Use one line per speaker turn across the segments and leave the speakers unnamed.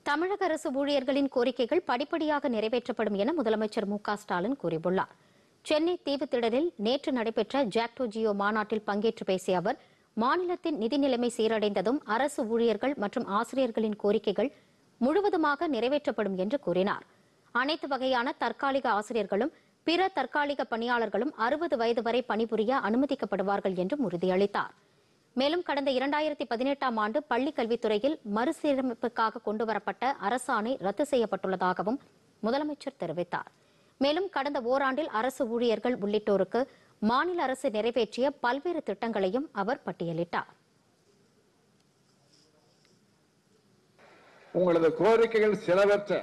தமிழக அரசு ஊழியர்களின் கோரிக்கைகள் படிப்படியாக நிறைவேற்றப்படும் என முதலமைச்சர் மு க ஸ்டாலின் கூறியுள்ளார் சென்னை தீவுத்திடலில் நேற்று நடைபெற்ற ஜாக்டோ ஜியோ மாநாட்டில் பங்கேற்று பேசிய அவர் மாநிலத்தின் நிதி நிலைமை சீரடைந்ததும் அரசு ஊழியர்கள் மற்றும் ஆசிரியர்களின் கோரிக்கைகள் முழுவதுமாக நிறைவேற்றப்படும் என்று கூறினார் அனைத்து வகையான தற்காலிக ஆசிரியர்களும் பிற தற்காலிக பணியாளர்களும் அறுபது வயது வரை பணிபுரிய அனுமதிக்கப்படுவார்கள் என்றும் உறுதியளித்தார் மேலும் கடந்த இரண்டாயிரத்தி பதினெட்டாம் ஆண்டு பள்ளிக் கல்வித்துறையில் மறுசீரமைப்புக்காக கொண்டுவரப்பட்ட அரசாணை ரத்து செய்யப்பட்டுள்ளதாகவும் முதலமைச்சர் தெரிவித்தார் மேலும் கடந்த ஓராண்டில் அரசு ஊழியர்கள் உள்ளிட்டோருக்கு மாநில அரசு நிறைவேற்றிய பல்வேறு திட்டங்களையும் அவர் பட்டியலிட்டார்
உங்களது கோரிக்கைகள் சிலவற்ற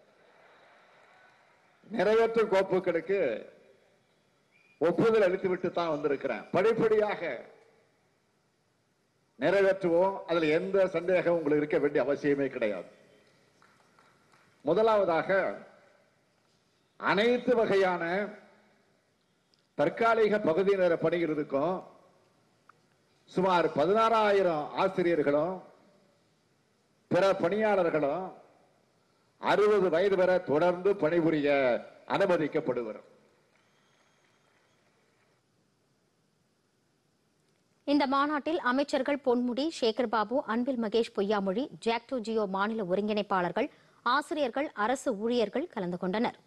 நிறைவேற்றும் கோப்புகளுக்கு ஒப்புதல் அளித்துவிட்டு தான் வந்திருக்கிறேன் படிப்படியாக நிறைவேற்றுவோம் அதுல எந்த சந்தேகம் உங்களுக்கு இருக்க வேண்டிய அவசியமே கிடையாது முதலாவதாக அனைத்து வகையான தற்காலிக பகுதி நேர பணிகளுக்கும் சுமார் பதினாறாயிரம் ஆசிரியர்களும் பிற பணியாளர்களும் அறுபது வயது வரை தொடர்ந்து பணிபுரிய அனுமதிக்கப்படுவர்
இந்த மாநாட்டில் அமைச்சர்கள் பொன்முடி சேகர் பாபு அன்பில் மகேஷ் பொய்யாமொழி ஜாக்டோ ஜியோ மாநில ஒருங்கிணைப்பாளர்கள் ஆசிரியர்கள் அரசு ஊழியர்கள் கலந்து கொண்டனர்